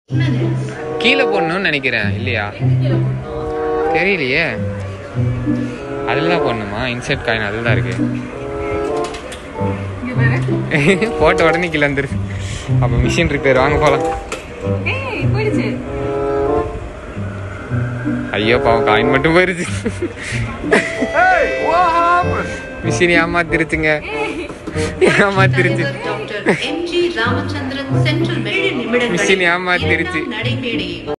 கீழே போடணும்னு நினைக்கிறேன் இல்லையா தெரியலையே அதில் தான் போடணுமா இன்செர்ட் காயின் அதில் தான் இருக்கு இங்க பாரு போட்ட உடனே கீழே வந்துருச்சு அப்போ மிஷின் ரிப்பேர் வாங்க போகலாம் ஏய் போயிடுச்சு ஐயோ பாவம் காயின் மட்டும் போயிருச்சு மிஷின் ஏமாத்திருச்சுங்க ஏமாத்திருச்சு doctor M G Ramachandran central medical நிமிடங்களில் மிஷின் ஏமாத்திருச்சு இரண்டாம் நடைமேடையை